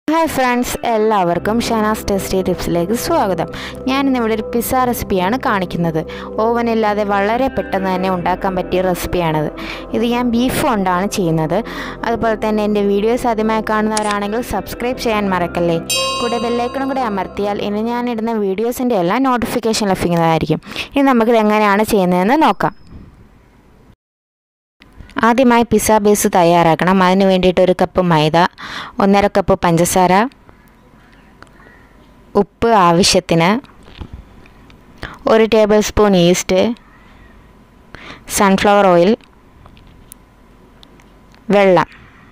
hi friends എല്ലാവർക്കും ഷനാസ് ടെസ്റ്റി ടിപ്സിലേക്ക് സ്വാഗതം ഞാൻ ഇന്നിവിടെ ഒരു പിസ്സ റെസിപ്പിയാണ് കാണിക്കുന്നത് ഓവനില്ലാതെ വളരെ പെട്ടെന്ന് തന്നെ ഉണ്ടാക്കാൻ പറ്റിയ റെസിപ്പിയാണിത് ഇത് ഞാൻ ബീഫ് കൊണ്ടാണ് ചെയ്യുന്നത് അതുപോലെ തന്നെ എൻ്റെ വീഡിയോസ് ആദ്യമായി കാണുന്നവരാണെങ്കിൽ സബ്സ്ക്രൈബ് ചെയ്യാൻ മറക്കല്ലേ കൂടെ ബെല്ലൈക്കണും കൂടെ അമർത്തിയാൽ ഇനി ഞാനിടുന്ന വീഡിയോസിൻ്റെ എല്ലാം നോട്ടിഫിക്കേഷൻ ലഭിക്കുന്നതായിരിക്കും ഇനി നമുക്കിത് എങ്ങനെയാണ് ചെയ്യുന്നതെന്ന് നോക്കാം ആദ്യമായി പിസ്സ ബേസ് തയ്യാറാക്കണം അതിന് വേണ്ടിയിട്ട് ഒരു കപ്പ് മൈദ ഒന്നര കപ്പ് പഞ്ചസാര ഉപ്പ് ആവശ്യത്തിന് ഒരു table spoon yeast sunflower oil വെള്ളം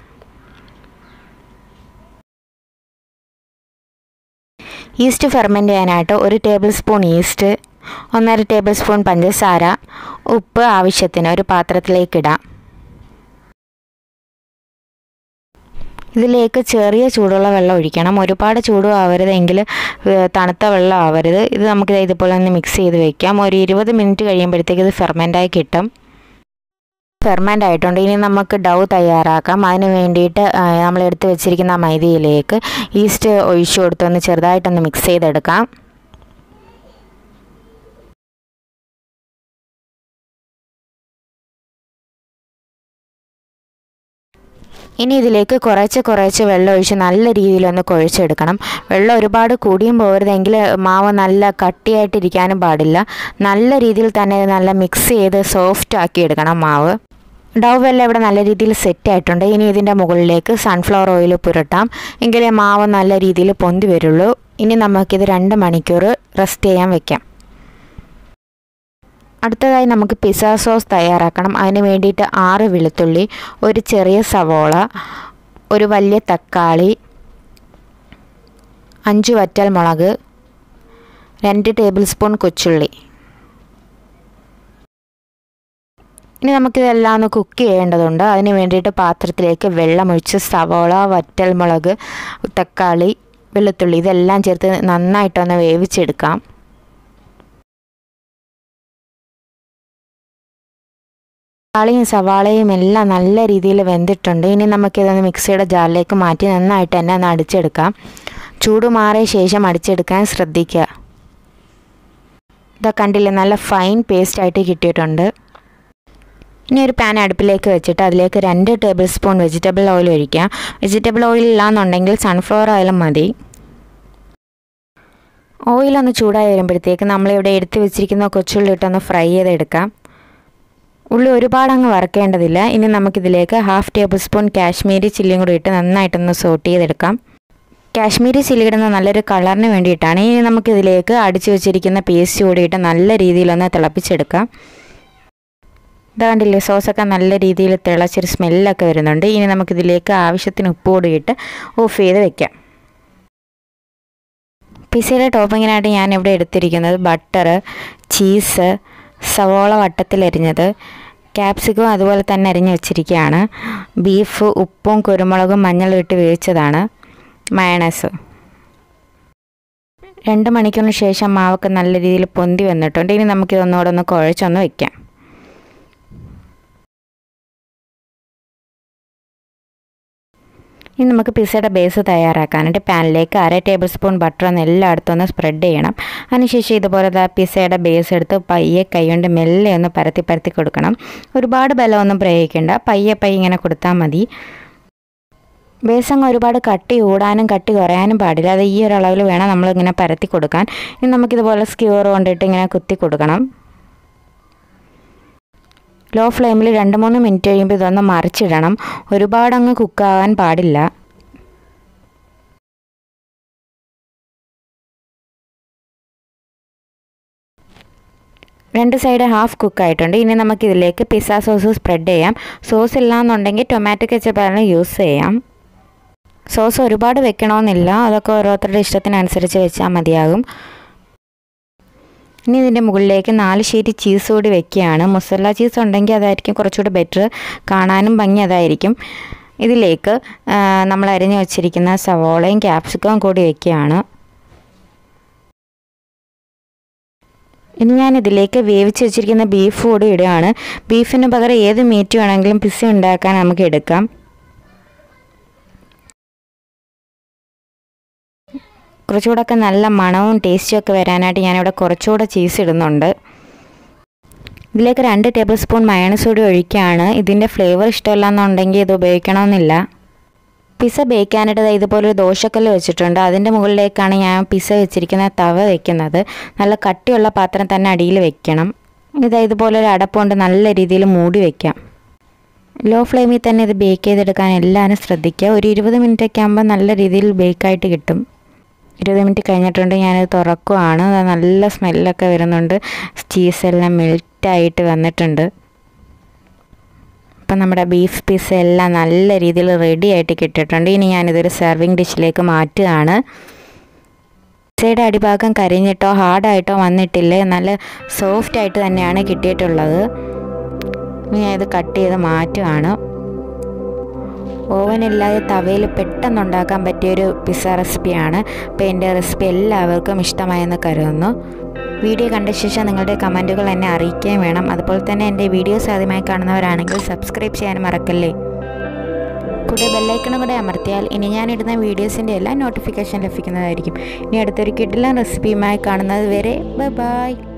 ഈസ്റ്റ് ഫെർമെൻ്റ് ചെയ്യാനായിട്ട് ഒരു ടേബിൾ സ്പൂൺ ഈസ്റ്റ് ഒന്നര ടേബിൾ സ്പൂൺ പഞ്ചസാര ഉപ്പ് ആവശ്യത്തിന് ഒരു പാത്രത്തിലേക്കിടാം ഇതിലേക്ക് ചെറിയ ചൂടുള്ള വെള്ളം ഒഴിക്കണം ഒരുപാട് ചൂടും ആവരുത് എങ്കിൽ തണുത്ത വെള്ളം ആവരുത് ഇത് നമുക്ക് ഇതുപോലെ ഒന്ന് മിക്സ് ചെയ്ത് വെക്കാം ഒരു ഇരുപത് മിനിറ്റ് കഴിയുമ്പോഴത്തേക്ക് ഇത് ഫെർമെൻ്റായി കിട്ടും ഫെർമെൻ്റ് ആയിട്ടുണ്ട് ഇനി നമുക്ക് ഡൗ തയ്യാറാക്കാം അതിന് വേണ്ടിയിട്ട് നമ്മൾ എടുത്ത് വെച്ചിരിക്കുന്ന മൈദയിലേക്ക് ഈസ്റ്റ് ഒഴിച്ചു കൊടുത്തൊന്ന് ചെറുതായിട്ടൊന്ന് മിക്സ് ചെയ്തെടുക്കാം ഇനി ഇതിലേക്ക് കുറച്ച് കുറച്ച് വെള്ളം ഒഴിച്ച് നല്ല രീതിയിലൊന്ന് കുഴച്ചെടുക്കണം വെള്ളം ഒരുപാട് കൂടിയും പോകരുതെങ്കിൽ മാവ് നല്ല കട്ടിയായിട്ടിരിക്കാനും പാടില്ല നല്ല രീതിയിൽ തന്നെ നല്ല മിക്സ് ചെയ്ത് സോഫ്റ്റ് ആക്കി എടുക്കണം മാവ് ഡവ് എല്ലാം ഇവിടെ നല്ല രീതിയിൽ സെറ്റ് ആയിട്ടുണ്ട് ഇനി ഇതിൻ്റെ മുകളിലേക്ക് സൺഫ്ലവർ ഓയിൽ പുരട്ടാം എങ്കിലേ മാവ് നല്ല രീതിയിൽ പൊന്തി വരുള്ളൂ ഇനി നമുക്കിത് രണ്ട് മണിക്കൂർ റെസ്റ്റ് ചെയ്യാൻ വെക്കാം അടുത്തതായി നമുക്ക് പിസ്സ സോസ് തയ്യാറാക്കണം അതിന് വേണ്ടിയിട്ട് ആറ് വെളുത്തുള്ളി ഒരു ചെറിയ സവോള ഒരു വലിയ തക്കാളി അഞ്ച് വറ്റൽ മുളക് രണ്ട് ടേബിൾ സ്പൂൺ കൊച്ചുള്ളി ഇനി നമുക്കിതെല്ലാം ഒന്ന് കുക്ക് ചെയ്യേണ്ടതുണ്ട് അതിന് വേണ്ടിയിട്ട് പാത്രത്തിലേക്ക് വെള്ളമൊഴിച്ച് സവോള വറ്റൽ മുളക് തക്കാളി വെളുത്തുള്ളി ഇതെല്ലാം ചേർത്ത് നന്നായിട്ടൊന്ന് വേവിച്ചെടുക്കാം തക്കാളിയും സവാളയും എല്ലാം നല്ല രീതിയിൽ വെന്തിട്ടുണ്ട് ഇനി നമുക്കിതൊന്ന് മിക്സിയുടെ ജാറിലേക്ക് മാറ്റി നന്നായിട്ട് തന്നെ ഒന്ന് അടിച്ചെടുക്കാം ചൂട് മാറിയ ശേഷം അടിച്ചെടുക്കാൻ ശ്രദ്ധിക്കുക ഇതാ കണ്ടില്ലേ നല്ല ഫൈൻ പേസ്റ്റ് ആയിട്ട് കിട്ടിയിട്ടുണ്ട് ഇനി ഒരു പാൻ അടുപ്പിലേക്ക് വെച്ചിട്ട് അതിലേക്ക് രണ്ട് ടേബിൾ സ്പൂൺ വെജിറ്റബിൾ ഓയിൽ ഒഴിക്കാം വെജിറ്റബിൾ ഓയിൽ ഇല്ലാന്നുണ്ടെങ്കിൽ സൺഫ്ലവർ ഓയിലും മതി ഓയിലൊന്ന് ചൂടായി വരുമ്പോഴത്തേക്ക് നമ്മളിവിടെ എടുത്തു വെച്ചിരിക്കുന്ന കൊച്ചുള്ളി ഇട്ടൊന്ന് ഫ്രൈ ചെയ്തെടുക്കാം ഉള്ളി ഒരുപാട് അങ്ങ് വറക്കേണ്ടതില്ല ഇനി നമുക്കിതിലേക്ക് ഹാഫ് ടേബിൾ സ്പൂൺ കാശ്മീരി ചില്ലിയും കൂടി ഇട്ട് നന്നായിട്ടൊന്ന് സോട്ട് ചെയ്തെടുക്കാം കാശ്മീരി ചില്ലി ഇടുന്ന നല്ലൊരു കളറിന് വേണ്ടിയിട്ടാണ് ഇനി നമുക്കിതിലേക്ക് അടിച്ചു വെച്ചിരിക്കുന്ന പേസ്റ്റ് കൂടിയിട്ട് നല്ല രീതിയിലൊന്ന് തിളപ്പിച്ചെടുക്കാം ഇതാണ്ടില്ലേ സോസൊക്കെ നല്ല രീതിയിൽ തിളച്ചൊരു സ്മെല്ലൊക്കെ വരുന്നുണ്ട് ഇനി നമുക്കിതിലേക്ക് ആവശ്യത്തിന് ഉപ്പ് കൂടിയിട്ട് ഓഫ് ചെയ്ത് വെക്കാം പിസയുടെ ടോപ്പിങ്ങിനായിട്ട് ഞാൻ ഇവിടെ എടുത്തിരിക്കുന്നത് ബട്ടർ ചീസ് സവോള വട്ടത്തിലരിഞ്ഞത് ക്യാപ്സിക്കും അതുപോലെ തന്നെ അരിഞ്ഞ് വെച്ചിരിക്കുകയാണ് ബീഫ് ഉപ്പും കുരുമുളകും മഞ്ഞളും ഇട്ട് വേവിച്ചതാണ് മയണസ് രണ്ട് മണിക്കൂറിന് ശേഷം മാവൊക്കെ നല്ല രീതിയിൽ പൊന്തി വന്നിട്ടുണ്ട് ഇനി നമുക്കിതൊന്നുകൂടെ ഒന്ന് കുഴച്ചൊന്ന് വെക്കാം ഇനി നമുക്ക് പിസ്സയുടെ ബേസ് തയ്യാറാക്കാനായിട്ട് പാനിലേക്ക് അര ടേബിൾ സ്പൂൺ ബട്ടർ ഒന്ന് എല്ലായിടത്തും ഒന്ന് സ്പ്രെഡ് ചെയ്യണം അതിനുശേഷം ഇതുപോലെ പിസ്സയുടെ ബേസ് എടുത്ത് പയ്യെ കൈകൊണ്ട് മെല്ലെ ഒന്ന് പരത്തി പരത്തി കൊടുക്കണം ഒരുപാട് ബലമൊന്നും പ്രയോഗിക്കേണ്ട പയ്യെ പയ്യെ ഇങ്ങനെ കൊടുത്താൽ മതി ബേസ് അങ്ങ് ഒരുപാട് കട്ടി കൂടാനും കട്ടി കുറയാനും പാടില്ല അത് ഈ ഒരു അളവിൽ വേണം നമ്മളിങ്ങനെ പരത്തി കൊടുക്കാൻ ഇനി നമുക്കിതുപോലെ സ്ക്യൂർ കൊണ്ടിട്ട് ഇങ്ങനെ കുത്തി കൊടുക്കണം ലോ ഫ്ലെയിമിൽ രണ്ട് മൂന്ന് മിനിറ്റ് കഴിയുമ്പോൾ ഇതൊന്ന് മറിച്ചിടണം ഒരുപാട് അങ്ങ് കുക്കാകാൻ പാടില്ല രണ്ട് സൈഡ് ഹാഫ് കുക്കായിട്ടുണ്ട് ഇനി നമുക്ക് ഇതിലേക്ക് പിസ്സ സോസ് സ്പ്രെഡ് ചെയ്യാം സോസ് ഇല്ലാന്നുണ്ടെങ്കിൽ ടൊമാറ്റോ കെച്ചപ്പാണ് യൂസ് ചെയ്യാം സോസ് ഒരുപാട് വെക്കണമെന്നില്ല അതൊക്കെ ഓരോരുത്തരുടെ ഇഷ്ടത്തിനനുസരിച്ച് വെച്ചാൽ മതിയാകും ഇനി ഇതിൻ്റെ മുകളിലേക്ക് നാല് ഷീറ്റ് ചീസ് കൂടി വെക്കുകയാണ് മൊസല്ല ചീസ് ഉണ്ടെങ്കിൽ അതായിരിക്കും കുറച്ചുകൂടി ബെറ്റർ കാണാനും ഭംഗി അതായിരിക്കും ഇതിലേക്ക് നമ്മൾ അരിഞ്ഞു വച്ചിരിക്കുന്ന സവോളയും ക്യാപ്സിക്കവും കൂടി വെക്കുകയാണ് ഇനി ഞാൻ ഇതിലേക്ക് വേവിച്ച് വെച്ചിരിക്കുന്ന ബീഫ് കൂടി ഇടുകയാണ് ബീഫിന് പകരം ഏത് മീറ്റ് വേണമെങ്കിലും പിസ്സ ഉണ്ടാക്കാൻ നമുക്ക് എടുക്കാം കുറച്ചുകൂടെ ഒക്കെ നല്ല മണവും ടേസ്റ്റും ഒക്കെ വരാനായിട്ട് ഞാനിവിടെ കുറച്ചുകൂടെ ചീസ് ഇടുന്നുണ്ട് ഇതിലേക്ക് രണ്ട് ടേബിൾ സ്പൂൺ മയണസ് കൂടി ഒഴിക്കുകയാണ് ഇതിൻ്റെ ഫ്ലേവർ ഇഷ്ടമല്ല എന്നുണ്ടെങ്കിൽ ഇത് ഉപയോഗിക്കണമെന്നില്ല പിസ്സ ബേക്കാനായിട്ട് ദാ ഇതുപോലെ ഒരു ദോശക്കല്ല് വെച്ചിട്ടുണ്ട് അതിൻ്റെ മുകളിലേക്കാണ് ഞാൻ പിസ്സ വെച്ചിരിക്കുന്ന തവ വെക്കുന്നത് നല്ല കട്ടിയുള്ള പാത്രം തന്നെ അടിയിൽ വെക്കണം ഇതാ ഇതുപോലെ ഒരു അടപ്പുകൊണ്ട് നല്ല രീതിയിൽ മൂടി വെക്കാം ലോ ഫ്ലെയിമിൽ തന്നെ ഇത് ബേക്ക് ചെയ്തെടുക്കാൻ എല്ലാവരും ശ്രദ്ധിക്കുക ഒരു ഇരുപത് മിനിറ്റ് ഒക്കെ ആകുമ്പോൾ നല്ല രീതിയിൽ ബേക്കായിട്ട് കിട്ടും ഇരുപത് മിനിറ്റ് കഴിഞ്ഞിട്ടുണ്ട് ഞാനത് തുറക്കുവാണ് അത് നല്ല സ്മെല്ലൊക്കെ വരുന്നുണ്ട് ചീസെല്ലാം മെൽറ്റായിട്ട് വന്നിട്ടുണ്ട് അപ്പം നമ്മുടെ ബീഫ് പീസ് എല്ലാം നല്ല രീതിയിൽ റെഡി ആയിട്ട് കിട്ടിയിട്ടുണ്ട് ഇനി ഞാനിതൊരു സെർവിങ് ഡിഷിലേക്ക് മാറ്റുകയാണ് പിസയുടെ അടിഭാഗം കരിഞ്ഞിട്ടോ ഹാർഡായിട്ടോ വന്നിട്ടില്ലേ നല്ല സോഫ്റ്റ് ആയിട്ട് തന്നെയാണ് കിട്ടിയിട്ടുള്ളത് ഇനി ഞാൻ ഇത് കട്ട് ചെയ്ത് മാറ്റുകയാണ് ഓവനില്ലാതെ തവയിൽ പെട്ടെന്ന് ഉണ്ടാക്കാൻ പറ്റിയൊരു പിസ്സ റെസിപ്പിയാണ് അപ്പോൾ എൻ്റെ റെസിപ്പി എല്ലാവർക്കും ഇഷ്ടമായെന്ന് കരുതുന്നു വീഡിയോ കണ്ട ശേഷം നിങ്ങളുടെ കമൻറ്റുകൾ എന്നെ അറിയിക്കുകയും വേണം അതുപോലെ തന്നെ എൻ്റെ വീഡിയോസ് ആദ്യമായി കാണുന്നവരാണെങ്കിൽ സബ്സ്ക്രൈബ് ചെയ്യാൻ മറക്കല്ലേ കൂടെ ബെല്ലൈക്കണും കൂടെ അമർത്തിയാൽ ഇനി ഞാനിടുന്ന വീഡിയോസിൻ്റെ എല്ലാ നോട്ടിഫിക്കേഷൻ ലഭിക്കുന്നതായിരിക്കും ഇനി അടുത്തൊരു കിഡിലൻ റെസിപ്പിയുമായി കാണുന്നത് വരെ ബൈ